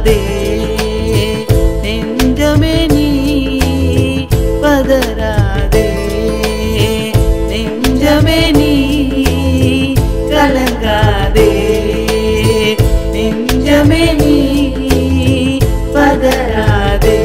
கலங்காதே நெஞ்சமே நீ பதறாதே நெஞ்சமே நீ கலங்காதே நெஞ்சமே நீ பதறாதே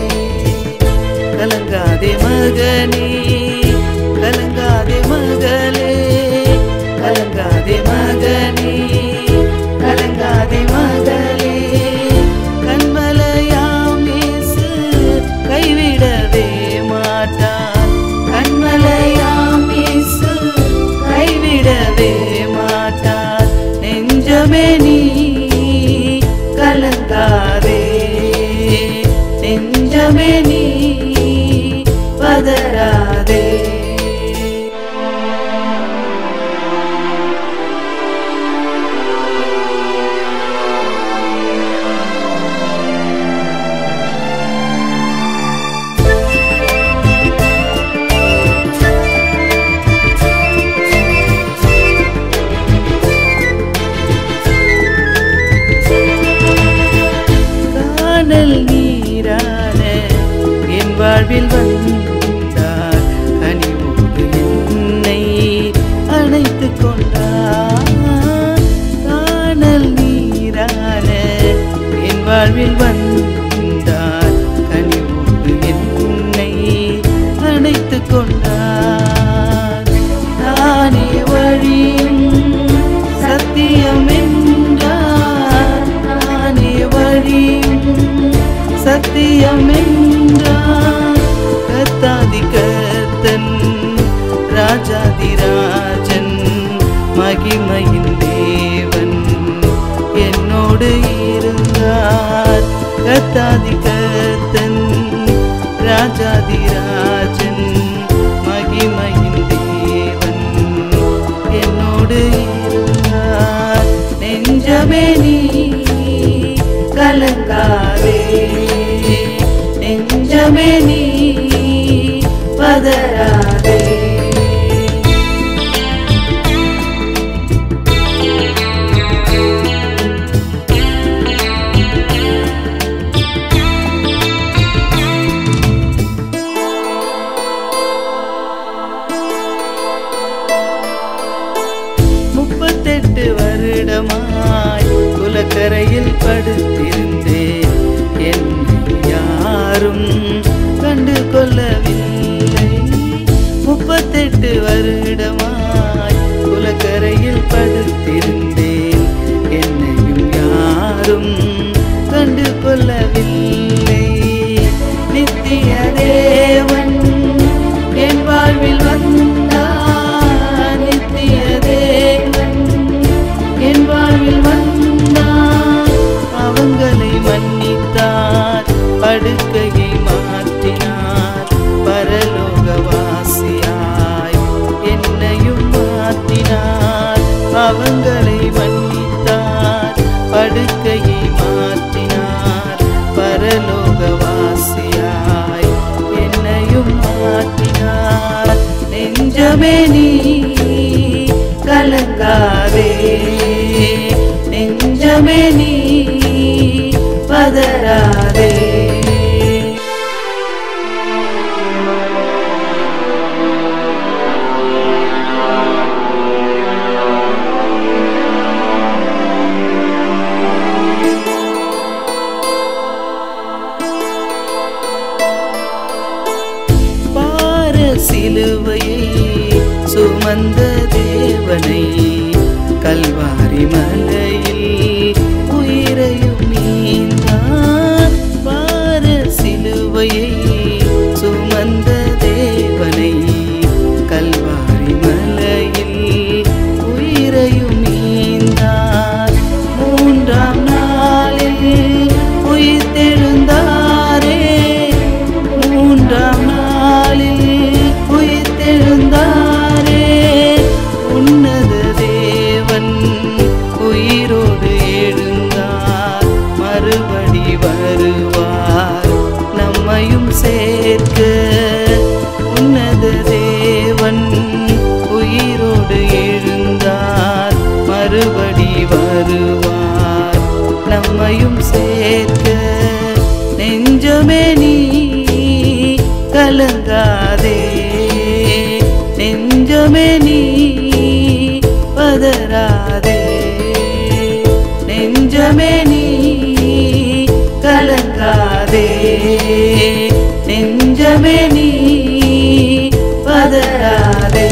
கலங்காதே மகனே கலங்காதே மகளே கலங்காதே மகனே கலங்காதே மகளே கண்மலையாம் இயேசு கைவிடவே மாட்டார் கண்மலையாம் இயேசு கைவிடவே மாட்டார் நெஞ்சமே நீ கலங்காதே நெஞ்சமே நீ பதறாதே காணல் நீரான என் வாழ்வில் வந்தார் கனிவோடு என்னை அணைத்து கொண்டார் காணல் நீரான என் வாழ்வில் வந்தார் கனிவோடு என்னை அணைத்து கொண்டார் நானே வழியும் சத்தியம் என்றார் நானே வழியும் சத்தியம் என்றார் கத்தாதி கத்தன் ராஜாதி ராஜன் மகிமையின் தேவன் என்னோடு இருந்தார் கத்தாதி கத்தன் ராஜாதி ராஜன் மகிமையின் தேவன் என்னோடு இருந்தார் நெஞ்சமே நீ கலங்காதே நெஞ்சமே நீ பதறாதே முப்பத்தெட்டு வருடமாய் குலக்கரையில் படுத்திருந்தேன் என்னை யாரும் கண்டு கொள்ளவில்லை முப்பத்தெட்டு வருடமாய் குலக்கரையில் படுத்திருந்தேன் என்னையும் யாரும் கண்டு கொள்ளவில்லை நித்திய தேவன் என் வாழ்வில் வந்தார் நித்திய தேவன் என் வாழ்வில் வந்தார் அவங்களை மன்னித்தார் படுக்கையை மாற்றினார் பரலோகவாசியாய் என்னையும் மாற்றினார் அவங்களை மன்னித்தார் படுக்கையை மாற்றினார் பரலோகவாசியாய் என்னையும் மாற்றினார் நெஞ்சமே நீ கலங்காதே நெஞ்சமே நீ பதறாதே பார சிலுவையை சுமந்த தேவனை கல்வாரி மலையில் உயிர் என்னையும் சேர்க்க நெஞ்சமே நீ கலங்காதே நெஞ்சமே நீ பதறாதே நெஞ்சமே நீ கலங்காதே நெஞ்சமே நீ பதறாதே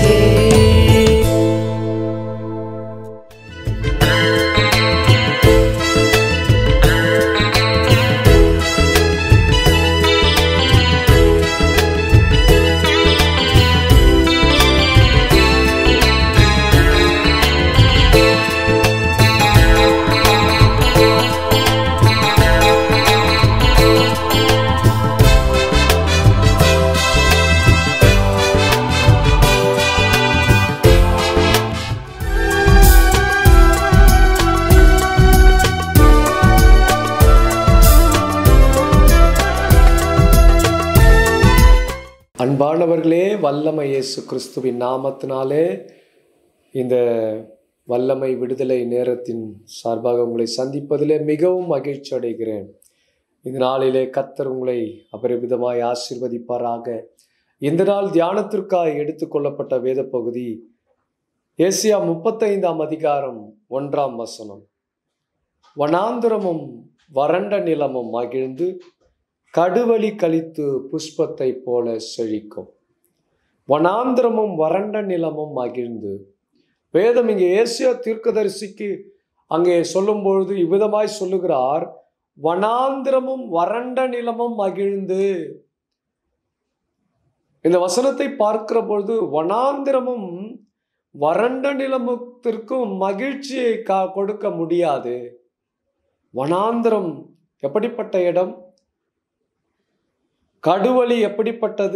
அன்பானவர்களே வல்லமை இயேசு கிறிஸ்துவின் நாமத்தினாலே இந்த வல்லமை விடுதலை நேரத்தின் சார்பாக உங்களை சந்திப்பதிலே மிகவும் மகிழ்ச்சி அடைகிறேன் இந்த நாளிலே கத்தர் உங்களை அபரிமிதமாய் ஆசீர்வதிப்பாராக இந்த நாள் தியானத்திற்காக எடுத்துக்கொள்ளப்பட்ட வேத பகுதி ஏசியா முப்பத்தைந்தாம் அதிகாரம் ஒன்றாம் வசனம் வனாந்திரமும் வறண்ட நிலமும் மகிழ்ந்து கடுவழி கழித்து புஷ்பத்தை போல செழிக்கும் வனாந்திரமும் வறண்ட நிலமும் மகிழ்ந்து வேதம் இங்கே ஏசியா தீர்க்கதரிசிக்கு அங்கே சொல்லும் பொழுது இவ்விதமாய் சொல்லுகிறார் வனாந்திரமும் வறண்ட நிலமும் மகிழ்ந்து இந்த வசனத்தை பார்க்கிற பொழுது வனாந்திரமும் வறண்ட நிலமுத்திற்கும் மகிழ்ச்சியை கா கொடுக்க முடியாது வனாந்திரம் எப்படிப்பட்ட இடம் கடுவழி எப்படிப்பட்டது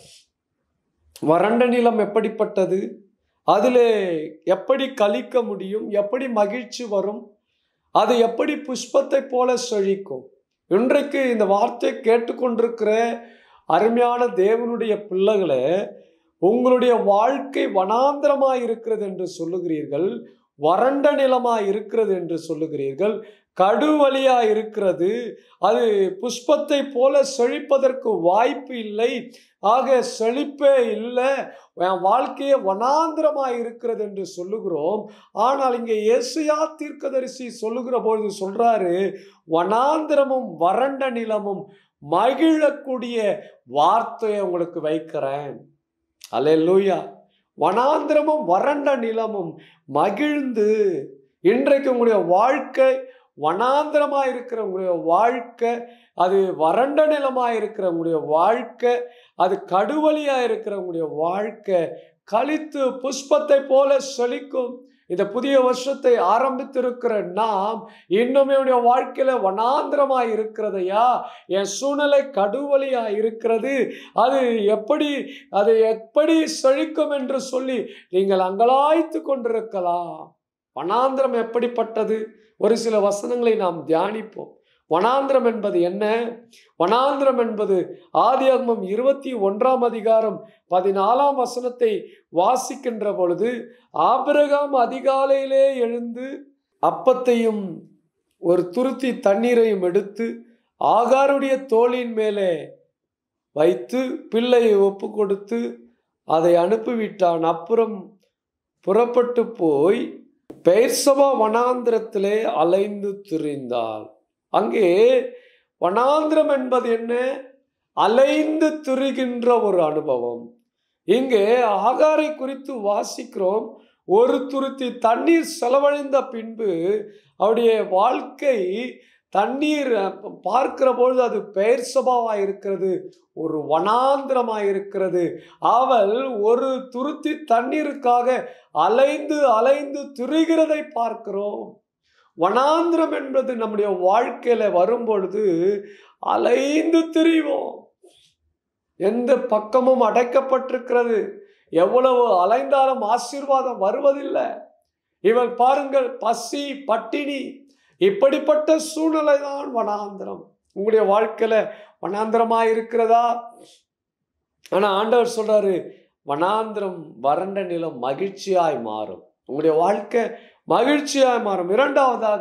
வறண்ட நிலம் எப்படிப்பட்டது அதிலே எப்படி கழிக்க முடியும் எப்படி மகிழ்ச்சி வரும் அது எப்படி புஷ்பத்தை போல செழிக்கும் இன்றைக்கு இந்த வார்த்தை கேட்டுக்கொண்டிருக்கிற அருமையான தேவனுடைய பிள்ளைகளை உங்களுடைய வாழ்க்கை வனாந்திரமாய் இருக்கிறது என்று சொல்லுகிறீர்கள் வறண்ட நிலமாய் இருக்கிறது என்று சொல்லுகிறீர்கள் கடுவழியா இருக்கிறது அது புஷ்பத்தை போல செழிப்பதற்கு வாய்ப்பு இல்லை ஆக செழிப்பே இல்லை என் வாழ்க்கையே வனாந்திரமாய் இருக்கிறது என்று சொல்லுகிறோம் ஆனால் இங்கே ஏசியா தீர்க்கதரிசி சொல்லுகிற பொழுது சொல்றாரு வனாந்திரமும் வறண்ட நிலமும் மகிழக்கூடிய வார்த்தையை உங்களுக்கு வைக்கிறேன் அல்லேலூயா வனாந்திரமும் வறண்ட நிலமும் மகிழ்ந்து இன்றைக்கு உங்களுடைய வாழ்க்கை வனாந்திரமாக இருக்கிற உங்களுடைய வாழ்க்கை அது வறண்ட நிலமாக இருக்கிற உங்களுடைய வாழ்க்கை அது கடுவழியாக இருக்கிற உங்களுடைய வாழ்க்கை கழித்து புஷ்பத்தை போல செழிக்கும் இந்த புதிய வருஷத்தை ஆரம்பித்திருக்கிற நாம் இன்னுமே உடைய வாழ்க்கையில வனாந்திரமாய் இருக்கிறதையா என் சூழ்நிலை கடுவழியா இருக்கிறது அது எப்படி அது எப்படி செழிக்கும் என்று சொல்லி நீங்கள் அங்கலாய்த்து கொண்டிருக்கலாம் வனாந்திரம் எப்படிப்பட்டது ஒரு சில வசனங்களை நாம் தியானிப்போம் வனாந்திரம் என்பது என்ன வனாந்திரம் என்பது ஆதியாகமம் இருபத்தி ஒன்றாம் அதிகாரம் பதினாலாம் வசனத்தை வாசிக்கின்ற பொழுது ஆபிரகாம் அதிகாலையிலே எழுந்து அப்பத்தையும் ஒரு துருத்தி தண்ணீரையும் எடுத்து ஆகாருடைய தோளின் மேலே வைத்து பிள்ளையை ஒப்பு கொடுத்து அதை அனுப்பிவிட்டான் அப்புறம் புறப்பட்டு போய் பெயர்சபா வனாந்திரத்திலே அலைந்து திரிந்தாள் அங்கே வனாந்திரம் என்பது என்ன அலைந்து திரிகின்ற ஒரு அனுபவம் இங்கே ஆகாரை குறித்து வாசிக்கிறோம் ஒரு துருத்தி தண்ணீர் செலவழிந்த பின்பு அவருடைய வாழ்க்கை தண்ணீர் பார்க்கிற பொழுது அது பெயர் சபாவா இருக்கிறது ஒரு வனாந்திரமா இருக்கிறது அவள் ஒரு துருத்தி தண்ணீருக்காக அலைந்து அலைந்து திரிகிறதை பார்க்கிறோம் வனாந்திரம் என்பது நம்முடைய வாழ்க்கையில வரும் பொழுது அலைந்து திரிவோம் எந்த பக்கமும் அடைக்கப்பட்டிருக்கிறது எவ்வளவு அலைந்தாலும் ஆசீர்வாதம் வருவதில்லை இவள் பாருங்கள் பசி பட்டினி இப்படிப்பட்ட சூழ்நிலை தான் வனாந்திரம் உங்களுடைய வாழ்க்கையில வனாந்திரமா இருக்கிறதா ஆனா ஆண்டவர் சொல்றாரு வனாந்திரம் வறண்ட நிலம் மகிழ்ச்சியாய் மாறும் உங்களுடைய வாழ்க்கை மகிழ்ச்சியாய் மாறும் இரண்டாவதாக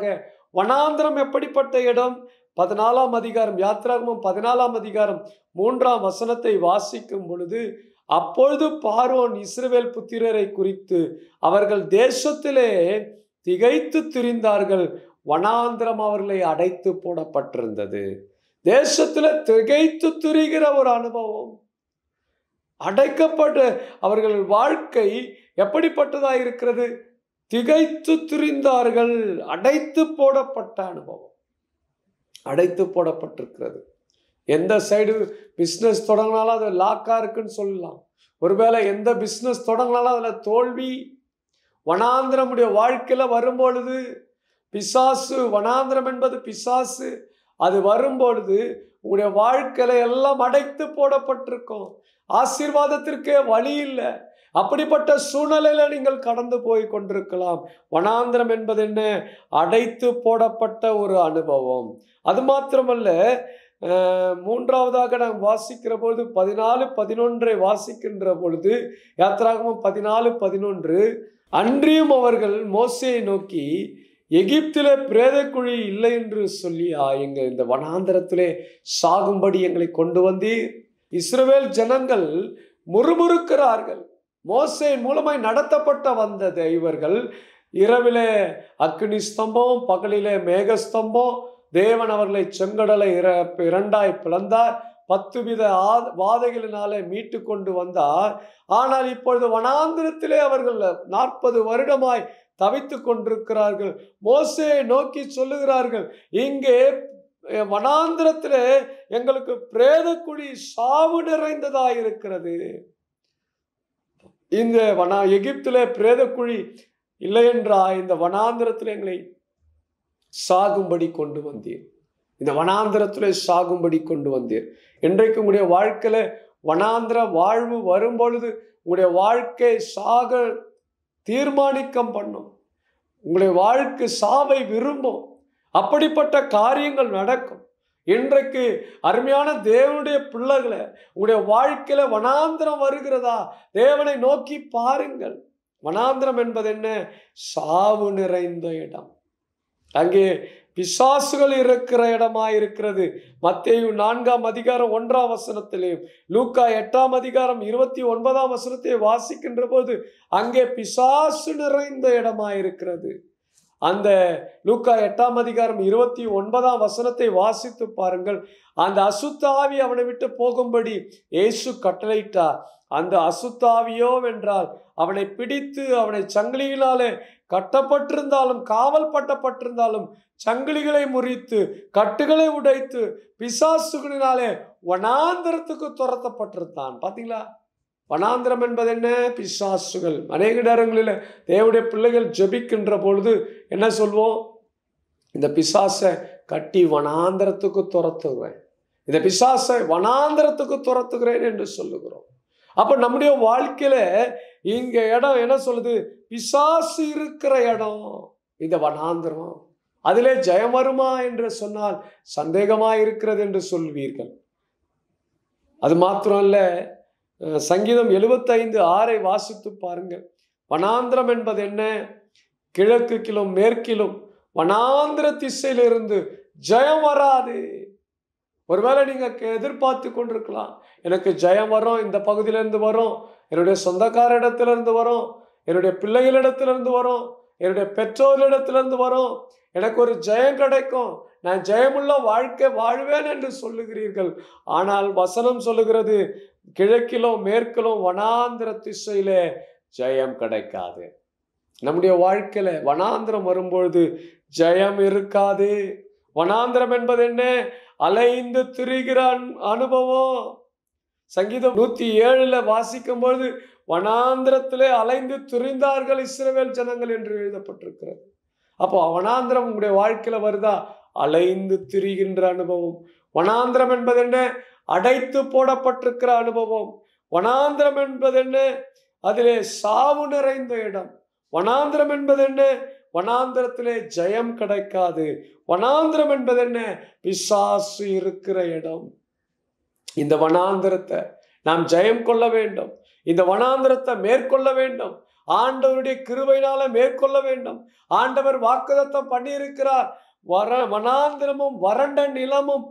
வனாந்திரம் எப்படிப்பட்ட இடம் பதினாலாம் அதிகாரம் யாத்ராகமம் பதினாலாம் அதிகாரம் மூன்றாம் வசனத்தை வாசிக்கும் பொழுது அப்பொழுது பார்வோன் இஸ்ரவேல் புத்திரரை குறித்து அவர்கள் தேசத்திலே திகைத்து திரிந்தார்கள் வனாந்திரம் அவர்களை அடைத்து போடப்பட்டிருந்தது தேசத்துல திகைத்து திரிகிற ஒரு அனுபவம் அடைக்கப்பட்ட அவர்கள் வாழ்க்கை எப்படிப்பட்டதா இருக்கிறது திகைத்து திரிந்தார்கள் அடைத்து போடப்பட்ட அனுபவம் அடைத்து போடப்பட்டிருக்கிறது எந்த சைடு பிஸ்னஸ் தொடங்கினாலும் அது லாக்கா இருக்குன்னு சொல்லலாம் ஒருவேளை எந்த பிஸ்னஸ் தொடங்கினாலும் அதில் தோல்வி வனாந்திரமுடைய வாழ்க்கையில வரும்பொழுது பிசாசு வனாந்திரம் என்பது பிசாசு அது வரும்பொழுது உங்களுடைய வாழ்க்கையில எல்லாம் அடைத்து போடப்பட்டிருக்கும் ஆசீர்வாதத்திற்கே வழி இல்லை அப்படிப்பட்ட சூழ்நிலையில நீங்கள் கடந்து போய் கொண்டிருக்கலாம் வனாந்திரம் என்பது என்ன அடைத்து போடப்பட்ட ஒரு அனுபவம் அது மாத்திரமல்ல அஹ், மூன்றாவதாக நாம் வாசிக்கிற பொழுது பதினாலு பதினொன்றை வாசிக்கின்ற பொழுது யாத்திராகமம் பதினாலு பதினொன்று அன்றியும் அவர்கள் மோசையை நோக்கி எகிப்திலே பிரேதக்குழி இல்லை என்று சொல்லியா எங்க இந்த வனாந்தரத்திலே சாகும்படி எங்களை கொண்டு வந்தீர் இஸ்ரவேல் ஜனங்கள் முறுமுறுக்கிறார்கள் மோசே மூலமாய் நடத்தப்பட்ட வந்தது இவர்கள் இரவிலே அக்னி ஸ்தம்பம் பகலிலே மேக ஸ்தம்பம் தேவன் அவர்களை செங்கடலை இர- இரண்டாய் பிளந்தார் பத்து வித ஆ- வாதைகளினாலே மீட்டு கொண்டு வந்தார் ஆனால் இப்பொழுது வனாந்திரத்திலே அவர்கள் நாற்பது வருடமாய் தவித்து கொண்டிருக்கிறார்கள் மோசேயை நோக்கி சொல்லுகிறார்கள் இங்கே அஹ், வனாந்திரத்திலே எங்களுக்கு பிரேதக்குழி சாவு நிறைந்ததாய் இருக்கிறது இந்த வனா எகிப்திலே பிரேதக்குழி இல்லை என்றா இந்த வனாந்திரத்தில் எங்களை சாகும்படி கொண்டு வந்தீர் இந்த வனாந்திரத்திலே சாகும்படி கொண்டு வந்தீர் இன்றைக்கு உங்களுடைய வாழ்க்கையில வனாந்திர வாழ்வு வரும்பொழுது உங்களுடைய வாழ்க்கை சாக தீர்மானிக்கம் பண்ணும் உங்களுடைய வாழ்க்கை சாவை விரும்பும் அப்படிப்பட்ட காரியங்கள் நடக்கும் இன்றைக்கு அருமையான தேவனுடைய பிள்ளைகளை உங்களுடைய வாழ்க்கையில வனாந்திரம் வருகிறதா தேவனை நோக்கி பாருங்கள் வனாந்திரம் என்பது என்ன சாவு நிறைந்த இடம் அங்கே பிசாசுகள் இருக்கிற இடமா இருக்கிறது மத்தேயு நான்காம் அதிகாரம் ஒன்றாம் வசனத்திலேயும் லூக்கா எட்டாம் அதிகாரம் இருபத்தி ஒன்பதாம் வசனத்தை வாசிக்கின்ற போது அங்கே பிசாசு நிறைந்த இடமா இருக்கிறது அந்த லூக்கா எட்டாம் அதிகாரம் இருபத்தி ஒன்பதாம் வசனத்தை வாசித்து பாருங்கள் அந்த அசுத்தாவி அவனை விட்டு போகும்படி இயேசு கட்டளையிட்டார் அந்த அசுத்தாவியோ வென்றால் அவனை பிடித்து அவனை சங்கிலிகளாலே கட்டப்பட்டிருந்தாலும் காவல் பட்டப்பட்டிருந்தாலும் சங்கிலிகளை முறித்து கட்டுகளை உடைத்து பிசாசுகளினாலே வனாந்திரத்துக்கு துரத்தப்பட்டிருந்தான் பாத்தீங்களா வனாந்திரம் என்பது என்ன பிசாசுகள் அநேக நேரங்களில் தேவனுடைய பிள்ளைகள் ஜெபிக்கின்ற பொழுது என்ன சொல்வோம் இந்த பிசாசை கட்டி வனாந்திரத்துக்கு துரத்துகிறேன் இந்த பிசாசை வனாந்திரத்துக்கு துரத்துகிறேன் என்று சொல்லுகிறோம் அப்ப நம்முடைய வாழ்க்கையில இங்க இடம் என்ன சொல்லுது பிசாசு இருக்கிற இடம் இந்த வனாந்திரம் அதிலே ஜெயம் வருமா என்று சொன்னால் சந்தேகமா இருக்கிறது என்று சொல்வீர்கள் அது மாத்திரம் இல்ல அஹ், சங்கீதம் எழுபத்தைந்து ஆறை வாசித்து பாருங்கள் வனாந்திரம் என்பது என்ன கிழக்கு கிலும் மேற்கிலும் வனாந்திர திசையிலிருந்து ஜெயம் வராது ஒருவேளை நீங்க கே- எதிர்பார்த்து கொண்டிருக்கலாம் எனக்கு ஜெயம் வரும் இந்த பகுதியிலிருந்து வரும் என்னுடைய சொந்தக்கார இடத்துல இருந்து வரும் என்னுடைய பிள்ளைகளிடத்திலிருந்து வரும் என்னுடைய பெற்றோர்களிடத்திலிருந்து வரும் எனக்கு ஒரு ஜெயம் கிடைக்கும் நான் ஜெயமுள்ள வாழ்க்கை வாழ்வேன் என்று சொல்லுகிறீர்கள் ஆனால் வசனம் சொல்லுகிறது கிழக்கிலும் மேற்கிலும் வனாந்திர திசையிலே ஜெயம் கிடைக்காது நம்முடைய வாழ்க்கையில வனாந்திரம் வரும்பொழுது ஜெயம் இருக்காது வனாந்திரம் என்பது என்ன அலைந்து திரிகிற அன்- அனுபவம் சங்கீதம் நூத்தி ஏழுல வாசிக்கும் பொழுது வனாந்திரத்திலே அலைந்து திரிந்தார்கள் இஸ்ரவேல் ஜனங்கள் என்று எழுதப்பட்டிருக்கிறது அப்போ வனாந்திரம் உங்களுடைய வாழ்க்கையில வருதா அலைந்து திரிகின்ற அனுபவம் வனாந்திரம் என்பது என்ன அடைத்து போடப்பட்டிருக்கிற அனுபவம் வனாந்திரம் என்பது என்ன அதிலே சாவு நிறைந்த இடம் வனாந்திரம் என்பது என்ன வனாந்திரத்திலே ஜெயம் கிடைக்காது வனாந்திரம் என்பது என்ன பிசாசு இருக்கிற இடம் இந்த வனாந்திரத்தை நாம் ஜெயம் கொள்ள வேண்டும் இந்த வனாந்திரத்தை மேற்கொள்ள வேண்டும் ஆண்டவருடைய கிருபையினால மேற்கொள்ள வேண்டும் ஆண்டவர் வாக்குதத்தம் பண்ணியிருக்கிறார் வர வனாந்திரமும் வறண்ட நிலமும்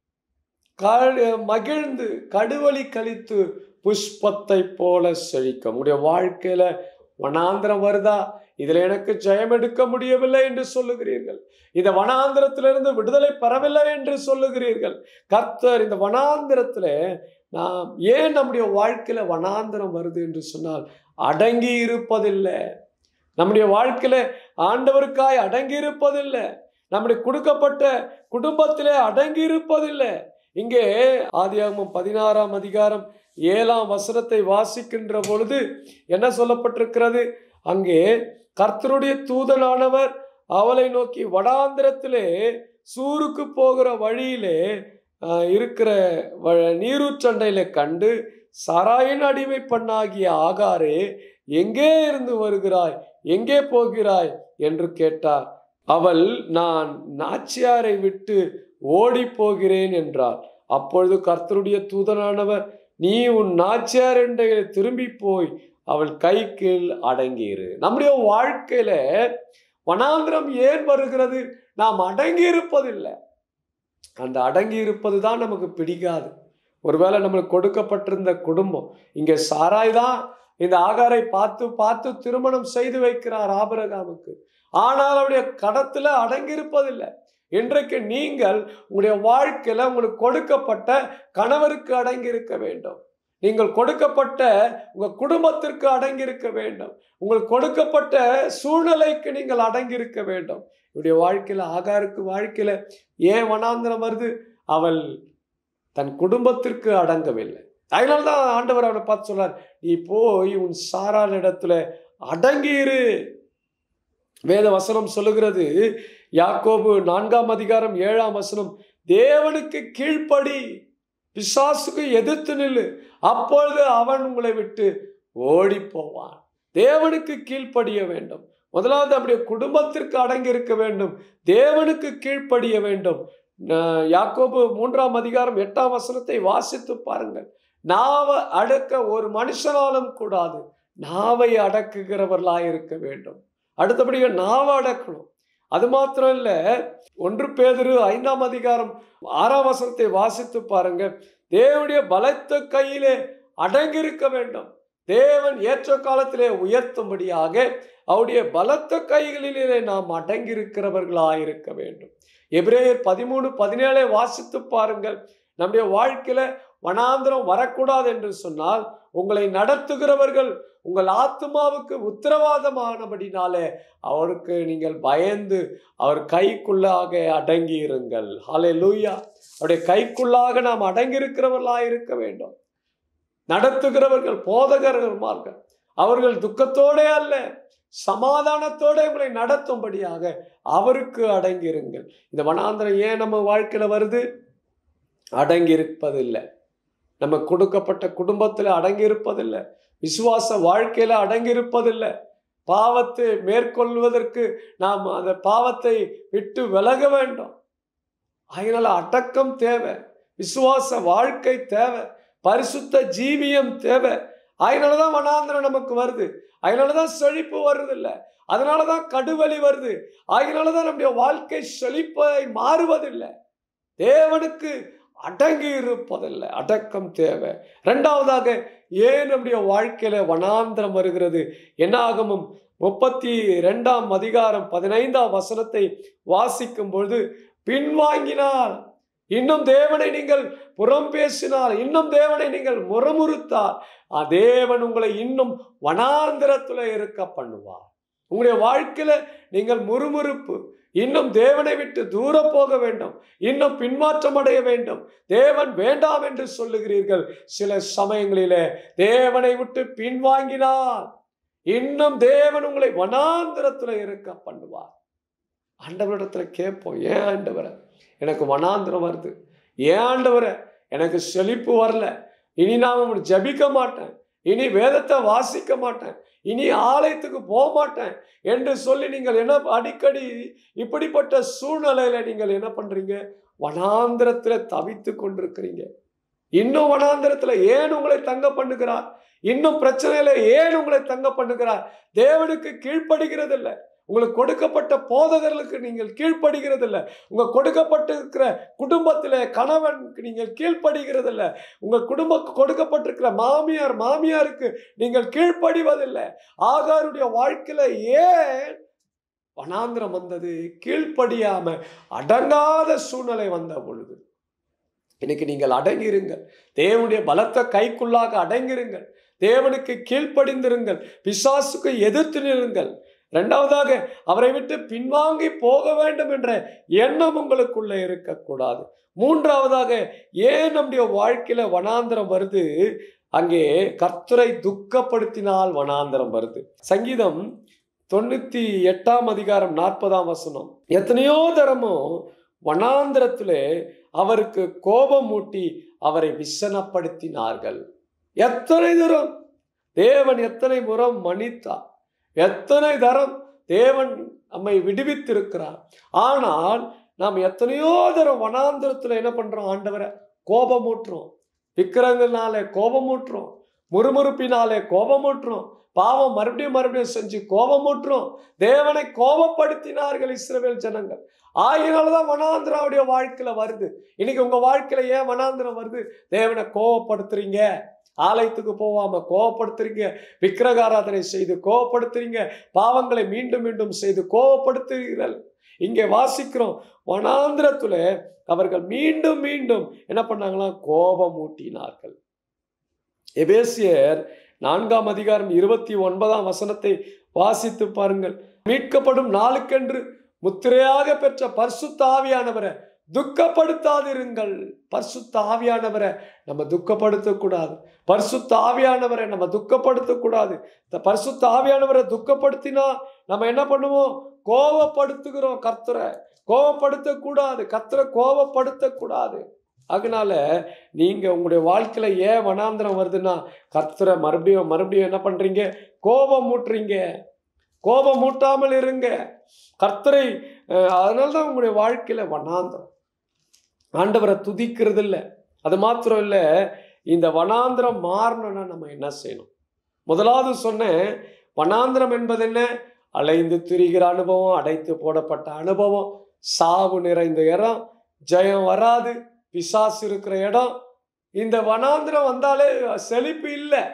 க- மகிழ்ந்து கடுவழி கழித்து புஷ்பத்தை போல செழிக்கும் உங்களுடைய வாழ்க்கையில வனாந்திரம் வருதா இதுல எனக்கு ஜெயம் எடுக்க முடியவில்லை என்று சொல்லுகிறீர்கள் இந்த வனாந்திரத்திலிருந்து விடுதலை பெறவில்லை என்று சொல்லுகிறீர்கள் கர்த்தர் இந்த வனாந்திரத்துல நாம் ஏன் நம்முடைய வாழ்க்கையில வனாந்திரம் வருது என்று சொன்னால் அடங்கி இருப்பதில்லை நம்முடைய வாழ்க்கையில ஆண்டவருக்காய் அடங்கி இருப்பதில்லை நம்முடைய கொடுக்கப்பட்ட குடும்பத்திலே அடங்கி இருப்பதில்லை இங்கே ஆதியாகமம் பதினாறாம் அதிகாரம் ஏழாம் வசனத்தை வாசிக்கின்ற பொழுது என்ன சொல்லப்பட்டிருக்கிறது அங்கே கர்த்தருடைய தூதனானவர் அவளை நோக்கி வடாந்திரத்திலே சூருக்கு போகிற வழியிலே ஆஹ், இருக்கிற வ- நீரூற்றண்டையில கண்டு சராயின் அடிமை பண்ணாகிய ஆகாரே எங்கே இருந்து வருகிறாய் எங்கே போகிறாய் என்று கேட்டார் அவள் நான் நாச்சியாரை விட்டு ஓடி போகிறேன் என்றார் அப்பொழுது கர்த்தருடைய தூதனானவர் நீ உன் நாச்சியார் என்ற திரும்பி போய் அவள் கை கீழ் அடங்கியிரு நம்முடைய வாழ்க்கையில வனாந்திரம் ஏன் வருகிறது நாம் அடங்கி இருப்பதில்லை அந்த அடங்கி இருப்பது தான் நமக்கு பிடிக்காது ஒருவேளை நம்மளுக்கு கொடுக்கப்பட்டிருந்த குடும்பம் இங்க சாராய் தான் இந்த ஆகாரை பார்த்து பார்த்து திருமணம் செய்து வைக்கிறார் ஆபரகாமுக்கு ஆனால் அவருடைய கடத்துல அடங்கி இருப்பதில்லை இன்றைக்கு நீங்கள் உங்களுடைய வாழ்க்கையில உங்களுக்கு கொடுக்கப்பட்ட கணவருக்கு அடங்கி இருக்க வேண்டும் நீங்கள் கொடுக்கப்பட்ட உங்க குடும்பத்திற்கு அடங்கி இருக்க வேண்டும் உங்களுக்கு கொடுக்கப்பட்ட சூழ்நிலைக்கு நீங்கள் அடங்கி இருக்க வேண்டும் இவருடைய வாழ்க்கையில ஆகாருக்கு வாழ்க்கையில ஏன் வனாந்திரம் வருது அவள் தன் குடும்பத்திற்கு அடங்கவில்லை அதனால தான் ஆண்டவர் அவனை பார்த்து சொல்றார் நீ போய் உன் சாராள் இடத்துல அடங்கியிரு வேத வசனம் சொல்லுகிறது யாக்கோபு நான்காம் அதிகாரம் ஏழாம் வசனம் தேவனுக்கு கீழ்ப்படி பிசாசுக்கு எதிர்த்து நில்லு அப்பொழுது அவன் உங்களை விட்டு ஓடி போவான் தேவனுக்கு கீழ்ப்படிய வேண்டும் முதலாவது அப்படியே குடும்பத்திற்கு அடங்கி இருக்க வேண்டும் தேவனுக்கு கீழ்ப்படிய வேண்டும் ந- யாக்கோபு மூன்றாம் அதிகாரம் எட்டாம் வசனத்தை வாசித்து பாருங்கள் நாவை அடக்க ஒரு மனுஷனாலும் கூடாது நாவை அடக்குகிறவர்களாய் இருக்க வேண்டும் அடுத்தபடியாக நாவை அடக்கணும் அது மாத்திரம் இல்ல ஒன்று பேதுரு ஐந்தாம் அதிகாரம் ஆறாம் வசனத்தை வாசித்து பாருங்க தேவனுடைய பலத்த கையிலே அடங்கியிருக்க வேண்டும் தேவன் ஏற்ற காலத்திலே உயர்த்தும்படியாக அவருடைய பலத்த கைகளிலே நாம் அடங்கியிருக்கிறவர்களாயிருக்க வேண்டும் எபிரேயர் பதிமூணு பதினேழை வாசித்து பாருங்கள் நம்முடைய வாழ்க்கையில வனாந்திரம் வரக்கூடாது என்று சொன்னால் உங்களை நடத்துகிறவர்கள் உங்கள் ஆத்மாவுக்கு உத்தரவாதமானபடினாலே அவருக்கு நீங்கள் பயந்து அவர் கைக்குள்ளாக அடங்கி இருங்கள் ஹலே லூயா அவருடைய கைக்குள்ளாக நாம் அடங்கி இருக்கிறவர்களாக இருக்க வேண்டும் நடத்துகிறவர்கள் போதகர்கள்மார்கள் அவர்கள் துக்கத்தோடே அல்ல சமாதானத்தோட உங்களை நடத்தும்படியாக அவருக்கு அடங்கியிருங்கள் இந்த வனாந்திரம் ஏன் நம்ம வாழ்க்கையில வருது அடங்கி இருப்பதில்லை நம்ம கொடுக்கப்பட்ட குடும்பத்தில் அடங்கி இருப்பதில்லை விசுவாச வாழ்க்கையில அடங்கி இருப்பதில்லை பாவத்தை மேற்கொள்வதற்கு நாம் அந்த பாவத்தை விட்டு விலக வேண்டும் அதனால அடக்கம் தேவை விசுவாச வாழ்க்கை தேவை பரிசுத்த ஜீவியம் தேவை அதனாலதான் வனாந்திரம் நமக்கு வருது அதனாலதான் செழிப்பு வருது இல்ல அதனாலதான் கடுவலி வருது அதனாலதான் நம்முடைய வாழ்க்கை செழிப்பாய் மாறுவதில்லை தேவனுக்கு அடங்கி இருப்பதில்லை அடக்கம் தேவை ரெண்டாவதாக ஏன் நம்முடைய வாழ்க்கையில வனாந்திரம் வருகிறது என்னாகமும் முப்பத்தி ரெண்டாம் அதிகாரம் பதினைந்தாம் வசனத்தை வாசிக்கும் பொழுது பின்வாங்கினால் இன்னும் தேவனை நீங்கள் புறம் பேசினால் இன்னும் தேவனை நீங்கள் முறமுறுத்தால் ஆ, தேவன் உங்களை இன்னும் வனாந்திரத்துல இருக்க பண்ணுவார் உங்களுடைய வாழ்க்கையில நீங்கள் முறுமுறுப்பு இன்னும் தேவனை விட்டு தூர போக வேண்டும் இன்னும் பின்மாற்றம் அடைய வேண்டும் தேவன் வேண்டாம் என்று சொல்லுகிறீர்கள் சில சமயங்களிலே தேவனை விட்டு பின்வாங்கினால் இன்னும் தேவன் உங்களை வனாந்திரத்துல இருக்க பண்ணுவார் ஆண்டவரிடத்துல கேட்போம் ஏன் ஆண்டவரை எனக்கு வனாந்திரம் வருது ஏன் ஆண்டவரை எனக்கு செழிப்பு வரல இனி நான் உங்களை ஜபிக்க மாட்டேன் இனி வேதத்தை வாசிக்க மாட்டேன் இனி ஆலயத்துக்கு போக மாட்டேன் என்று சொல்லி நீங்கள் என்ன அடிக்கடி இப்படிப்பட்ட சூழ்நிலையில நீங்கள் என்ன பண்றீங்க வனாந்திரத்துல தவித்து கொண்டிருக்கிறீங்க இன்னும் வனாந்திரத்துல ஏன் உங்களை தங்க பண்ணுகிறார் இன்னும் பிரச்சனையில ஏன் உங்களை தங்க பண்ணுகிறார் தேவனுக்கு கீழ்ப்படுகிறது இல்ல உங்களுக்கு கொடுக்கப்பட்ட போதகர்களுக்கு நீங்கள் கீழ்ப்படுகிறது இல்ல உங்க கொடுக்கப்பட்டிருக்கிற குடும்பத்திலே கணவனுக்கு நீங்கள் கீழ்ப்படுகிறது இல்ல உங்க குடும்ப கொடுக்கப்பட்டிருக்கிற மாமியார் மாமியாருக்கு நீங்கள் கீழ்ப்படிவதில்லை ஆகாருடைய வாழ்க்கையில ஏன் வனாந்திரம் வந்தது கீழ்ப்படியாம அடங்காத சூழ்நிலை வந்த பொழுது இன்னைக்கு நீங்கள் அடங்கிருங்கள் தேவனுடைய பலத்த கைக்குள்ளாக அடங்கிருங்கள் தேவனுக்கு கீழ்ப்படிந்திருங்கள் பிசாசுக்கு எதிர்த்து நிறுங்கள் இரண்டாவதாக அவரை விட்டு பின்வாங்கி போக வேண்டும் என்ற எண்ணம் உங்களுக்குள்ள இருக்கக்கூடாது மூன்றாவதாக ஏன் நம்முடைய வாழ்க்கையில வனாந்திரம் வருது அங்கே கர்த்தரை துக்கப்படுத்தினால் வனாந்திரம் வருது சங்கீதம் தொண்ணூத்தி எட்டாம் அதிகாரம் நாற்பதாம் வசனம் எத்தனையோ தரமும் வனாந்திரத்திலே அவருக்கு கோபம் மூட்டி அவரை விசனப்படுத்தினார்கள் எத்தனை தரம் தேவன் எத்தனை முறம் மன்னித்தார் எத்தனை தரம் தேவன் நம்மை விடுவித்திருக்கிறார் ஆனால் நாம் எத்தனையோ தரம் வனாந்திரத்துல என்ன பண்றோம் ஆண்டவரை கோபமூட்டுறோம் விக்கிரங்கனாலே கோபமூட்டுறோம் முறுமுறுப்பினாலே கோபமூட்டுறோம் பாவம் மறுபடியும் மறுபடியும் செஞ்சு கோபமூட்டுறோம் தேவனை கோபப்படுத்தினார்கள் இஸ்ரவேல் ஜனங்கள் ஆகினால்தான் வனாந்திராவுடைய வாழ்க்கையில வருது இன்னைக்கு உங்க வாழ்க்கையில ஏன் வனாந்திரம் வருது தேவனை கோபப்படுத்துறீங்க ஆலயத்துக்கு போகாம கோவப்படுத்துறீங்க விக்கிரகாராதனை செய்து கோவப்படுத்துறீங்க பாவங்களை மீண்டும் மீண்டும் செய்து கோவப்படுத்துகிறீர்கள் இங்கே வாசிக்கிறோம் வனாந்திரத்துல அவர்கள் மீண்டும் மீண்டும் என்ன பண்ணாங்களாம் கோபம் ஊட்டினார்கள் எபேசியர் நான்காம் அதிகாரம் இருபத்தி ஒன்பதாம் வசனத்தை வாசித்து பாருங்கள் மீட்கப்படும் நாளுக்கென்று முத்திரையாக பெற்ற பரிசுத்த ஆவியானவரை துக்கப்படுத்தாதிருங்கள் பரிசுத்த ஆவியானவரை நம்ம துக்கப்படுத்தக்கூடாது பரிசுத்த ஆவியானவரை நம்ம துக்கப்படுத்தக்கூடாது இந்த பரிசுத்த ஆவியானவரை துக்கப்படுத்தினா நம்ம என்ன பண்ணுவோம் கோவப்படுத்துகிறோம் கர்த்தரை கோவப்படுத்தக்கூடாது கர்த்தரை கோவப்படுத்தக்கூடாது அதனால நீங்க உங்களுடைய வாழ்க்கையில ஏன் வனாந்திரம் வருதுன்னா கர்த்தரை மறுபடியும் மறுபடியும் என்ன பண்றீங்க கோபம் மூட்டுறீங்க கோபம் மூட்டாமல் இருங்க கர்த்தரை அதனால தான் உங்களுடைய வாழ்க்கையில வனாந்திரம் ஆண்டவரை துதிக்கிறது இல்லை அது மாத்திரம் இல்லை இந்த வனாந்திரம் மாறணும்னா நம்ம என்ன செய்யணும் முதலாவது சொன்னேன் வனாந்திரம் என்பது என்ன அலைந்து திரிகிற அனுபவம் அடைத்து போடப்பட்ட அனுபவம் சாவு நிறைந்த இடம் ஜெயம் வராது பிசாசு இருக்கிற இடம் இந்த வனாந்திரம் வந்தாலே செழிப்பு இல்லை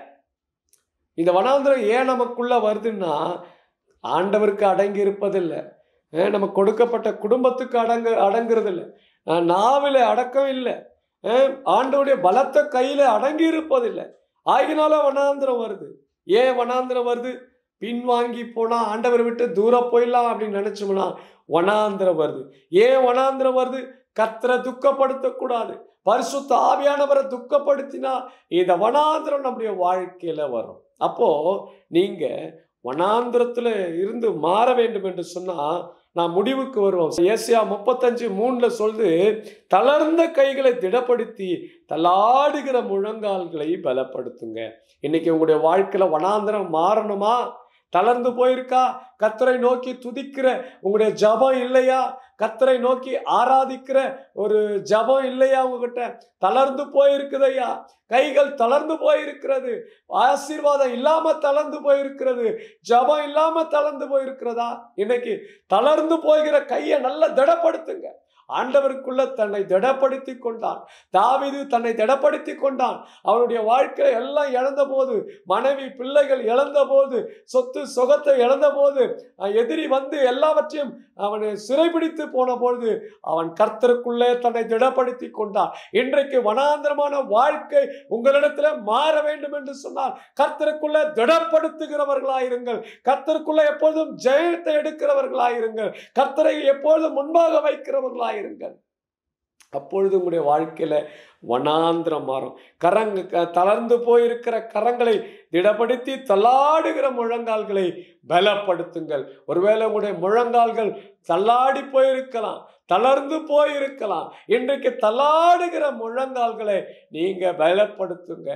இந்த வனாந்திரம் ஏன் நமக்குள்ள வருதுன்னா ஆண்டவருக்கு அடங்கி இருப்பதில்லை நம்ம கொடுக்கப்பட்ட குடும்பத்துக்கு அடங்கு அடங்குறது இல்லை நாவில் அடக்கம் இல்லை ஆண்டவுடைய பலத்த கையில அடங்கி இருப்பதில்லை ஆகினால வனாந்திரம் வருது ஏன் வனாந்திரம் வருது பின்வாங்கி போனா ஆண்டவரை விட்டு தூரம் போயிடலாம் அப்படின்னு நினைச்சோம்னா வனாந்திரம் வருது ஏன் வனாந்திரம் வருது கத்தரை துக்கப்படுத்தக்கூடாது பரிசுத்த ஆவியானவரை துக்கப்படுத்தினா இந்த வனாந்திரம் நம்முடைய வாழ்க்கையில வரும் அப்போ நீங்க வனாந்திரத்துல இருந்து மாற வேண்டும் என்று சொன்னா நான் முடிவுக்கு வருவோம் ஏசியா முப்பத்தஞ்சு மூணுல சொல்லுது தளர்ந்த கைகளை திடப்படுத்தி தள்ளாடுகிற முழங்கால்களை பலப்படுத்துங்க இன்னைக்கு உங்களுடைய வாழ்க்கையில வனாந்திரம் மாறணுமா தளர்ந்து போயிருக்கா கத்தரை நோக்கி துதிக்கிற உங்களுடைய ஜபம் இல்லையா கத்தரை நோக்கி ஆராதிக்கிற ஒரு ஜபம் இல்லையா உங்ககிட்ட தளர்ந்து போயிருக்குதையா கைகள் தளர்ந்து போயிருக்கிறது ஆசீர்வாதம் இல்லாம தளர்ந்து போயிருக்கிறது ஜபம் இல்லாம தளர்ந்து போயிருக்கிறதா இன்னைக்கு தளர்ந்து போகிற கையை நல்லா திடப்படுத்துங்க ஆண்டவருக்குள்ள தன்னை திடப்படுத்தி கொண்டான் தாவிது தன்னை திடப்படுத்தி கொண்டான் அவனுடைய வாழ்க்கையை எல்லாம் இழந்த போது மனைவி பிள்ளைகள் இழந்த போது சொத்து சுகத்தை இழந்த போது எதிரி வந்து எல்லாவற்றையும் அவனை சிறைபிடித்து போன பொழுது அவன் கர்த்தருக்குள்ளே தன்னை திடப்படுத்தி கொண்டான் இன்றைக்கு வனாந்திரமான வாழ்க்கை உங்களிடத்துல மாற வேண்டும் என்று சொன்னால் கர்த்தருக்குள்ள திடப்படுத்துகிறவர்களாயிருங்கள் கர்த்தருக்குள்ள எப்பொழுதும் ஜெயத்தை எடுக்கிறவர்களாயிருங்கள் கர்த்தரை எப்பொழுதும் முன்பாக வைக்கிறவர்களாயிருங்கள் அப்பொழுது உங்களுடைய வாழ்க்கையில வனாந்திரம் மாறும் கரங்க க- தளர்ந்து போயிருக்கிற கரங்களை திடப்படுத்தி தள்ளாடுகிற முழங்கால்களை பலப்படுத்துங்கள் ஒருவேளை உங்களுடைய முழங்கால்கள் தள்ளாடி போயிருக்கலாம் தளர்ந்து போயிருக்கலாம் இன்றைக்கு தள்ளாடுகிற முழங்கால்களை நீங்க பலப்படுத்துங்க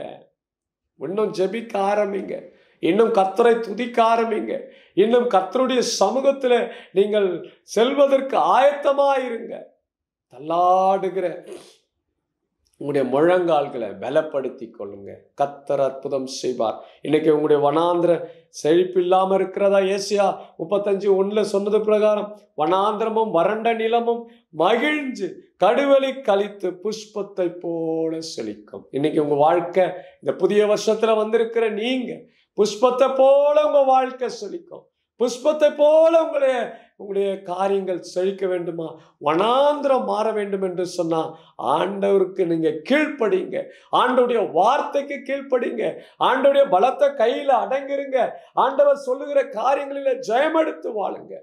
இன்னும் ஜெபிக்க ஆரம்பிங்க இன்னும் கர்த்தரை துதிக்க ஆரம்பிங்க இன்னும் கர்த்தருடைய சமூகத்தில் நீங்கள் செல்வதற்கு ஆயத்தமாயிருங்க தள்ளாடுகிற உங்களுடைய முழங்கால்களை பலப்படுத்தி கொள்ளுங்க கத்தர் அற்புதம் செய்வார் இன்னைக்கு உங்களுடைய வனாந்திர செழிப்பு இல்லாம இருக்கிறதா ஏசியா முப்பத்தஞ்சு ஒண்ணுல சொன்னது பிரகாரம் வனாந்திரமும் வறண்ட நிலமும் மகிழ்ந்து கடுவெளி கழித்து புஷ்பத்தை போல செழிக்கும் இன்னைக்கு உங்க வாழ்க்கை இந்த புதிய வருஷத்துல வந்திருக்கிற நீங்க புஷ்பத்தை போல உங்க வாழ்க்கை செழிக்கும் புஷ்பத்தை போல உங்களுடைய உங்களுடைய காரியங்கள் செழிக்க வேண்டுமா வனாந்திரம் மாற வேண்டும் என்று சொன்னா ஆண்டவருக்கு நீங்க கீழ்ப்படிங்க ஆண்டவருடைய வார்த்தைக்கு கீழ்ப்படிங்க ஆண்டவருடைய பலத்தை கையில அடங்கிருங்க ஆண்டவர் சொல்லுகிற காரியங்களில ஜெயமெடுத்து வாழுங்க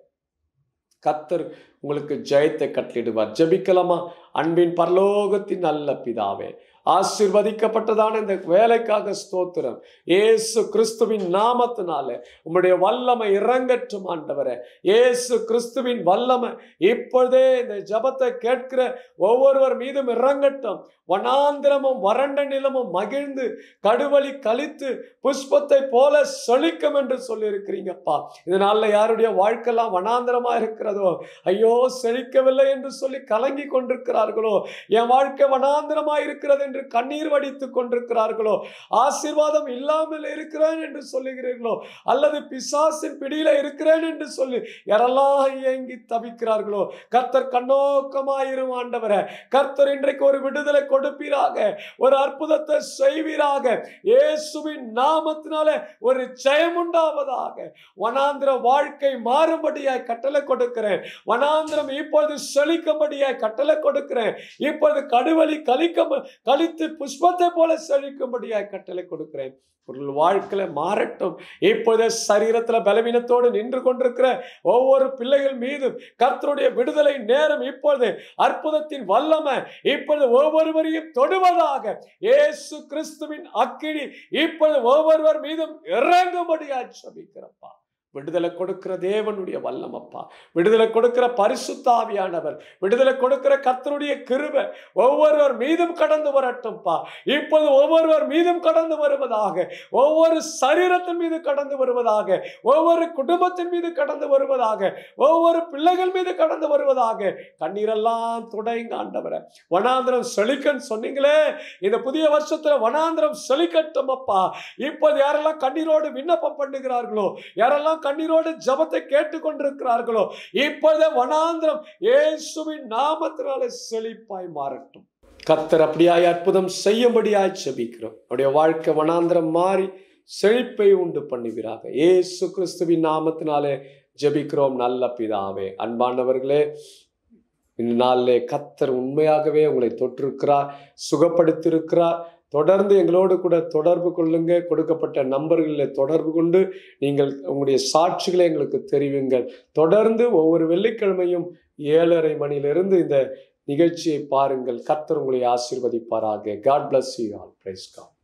கத்தர் உங்களுக்கு ஜெயத்தை கட்டளிடுவார் ஜெபிக்கலாமா அன்பின் பரலோகத்தின் நல்ல பிதாவே ஆசீர்வதிக்கப்பட்டதான இந்த வேலைக்காக ஸ்தோத்திரம் ஏசு கிறிஸ்துவின் நாமத்தினால உம்முடைய வல்லமை இறங்கட்டும் ஆண்டவரே ஏசு கிறிஸ்துவின் வல்லமை இப்பொழுதே இந்த ஜபத்தை கேட்கிற ஒவ்வொருவர் மீதும் இறங்கட்டும் வனாந்திரமும் வறண்ட நிலமும் மகிழ்ந்து கடுவழி கழித்து புஷ்பத்தை போல செழிக்கும் என்று சொல்லியிருக்கிறீங்கப்பா இதனால யாருடைய வாழ்க்கைலாம் வனாந்திரமா இருக்கிறதோ ஐயோ செழிக்கவில்லை என்று சொல்லி கலங்கி கொண்டிருக்கிறார்களோ என் வாழ்க்கை வனாந்திரமா இருக்கிறது என்று கண்ணீர் வடித்துக் கொண்டிருக்கிறார்களோ ஆசீர்வாதம் இல்லாமல் இருக்கிறேன் என்று சொல்லுகிறீர்களோ அல்லது பிசாசின் பிடியில இருக்கிறேன் என்று சொல்லி யாரெல்லாம் இயங்கி தவிக்கிறார்களோ கர்த்தர் கண்ணோக்கமாயிரும் ஆண்டவரே கர்த்தர் இன்றைக்கு ஒரு விடுதலை கொடுப்பீராக ஒரு அற்புதத்தை செய்வீராக இயேசுவின் நாமத்தினால ஒரு ஜெயம் உண்டாவதாக வனாந்திர வாழ்க்கை மாறும்படியாய் கட்டளை கொடுக்கிறேன் வனாந்திரம் இப்பொழுது செழிக்கும்படியாய் கட்டளை கொடுக்கிறேன் இப்பொழுது கடுவழி கழிக்க கழித்து புஷ்பத்தை போல செழிக்கும்படியாய் கட்டளை கொடுக்கிறேன் ஒரு வாழ்க்கையில மாறட்டும் இப்போதே சரீரத்துல பலவீனத்தோடு நின்று கொண்டிருக்கிற ஒவ்வொரு பிள்ளைகள் மீதும் கர்த்தருடைய விடுதலை நேரம் இப்பொழுது அற்புதத்தின் வல்லமை இப்பொழுது ஒவ்வொருவரையும் தொடுவதாக இயேசு கிறிஸ்துவின் அக்கினி இப்பொழுது ஒவ்வொருவர் மீதும் இறங்கும்படியாய் சபிக்கிறப்பா விடுதலை கொடுக்கிற தேவனுடைய வல்லமப்பா விடுதலை கொடுக்கிற பரிசுத்தாவியானவர் விடுதலை கொடுக்கிற கர்த்தருடைய கிருபை ஒவ்வொருவர் மீதும் கடந்து வரட்டும்பா இப்போது ஒவ்வொருவர் மீதும் கடந்து வருவதாக ஒவ்வொரு சரீரத்தின் மீது கடந்து வருவதாக ஒவ்வொரு குடும்பத்தின் மீது கடந்து வருவதாக ஒவ்வொரு பிள்ளைகள் மீது கடந்து வருவதாக கண்ணீரெல்லாம் துடைங்க ஆண்டவரை வனாந்திரம் செழிக்கன்னு சொன்னீங்களே இந்த புதிய வருஷத்துல வனாந்திரம் செழிக்கட்டும் அப்பா இப்போது யாரெல்லாம் கண்ணீரோடு விண்ணப்பம் பண்ணுகிறார்களோ யாரெல்லாம் கண்ணீரோடு ஜபத்தை கேட்டுக்கொண்டிருக்கிறார்களோ இப்போதே வனாந்திரம் இயேசுவின் நாமத்தினால செழிப்பாய் மாறட்டும் கத்தர் அப்படியாய் அற்புதம் செய்யும்படியாய் செபிக்கிறோம் அவருடைய வாழ்க்கை வனாந்திரம் மாறி செழிப்பை உண்டு பண்ணுவீராக இயேசு கிறிஸ்துவின் நாமத்தினாலே ஜெபிக்கிறோம் நல்ல பிதாவே அன்பானவர்களே இந்த நாளிலே கத்தர் உண்மையாகவே உங்களை தொற்றிருக்கிறார் சுகப்படுத்தியிருக்கிறார் தொடர்ந்து எங்களோடு கூட தொடர்பு கொள்ளுங்க கொடுக்கப்பட்ட நம்பர்களில் தொடர்பு கொண்டு நீங்கள் உங்களுடைய சாட்சிகளை எங்களுக்கு தெரிவிங்கள் தொடர்ந்து ஒவ்வொரு வெள்ளிக்கிழமையும் ஏழரை மணியிலிருந்து இந்த நிகழ்ச்சியை பாருங்கள் கர்த்தர் உங்களை ஆசீர்வதிப்பாராக God bless you all praise God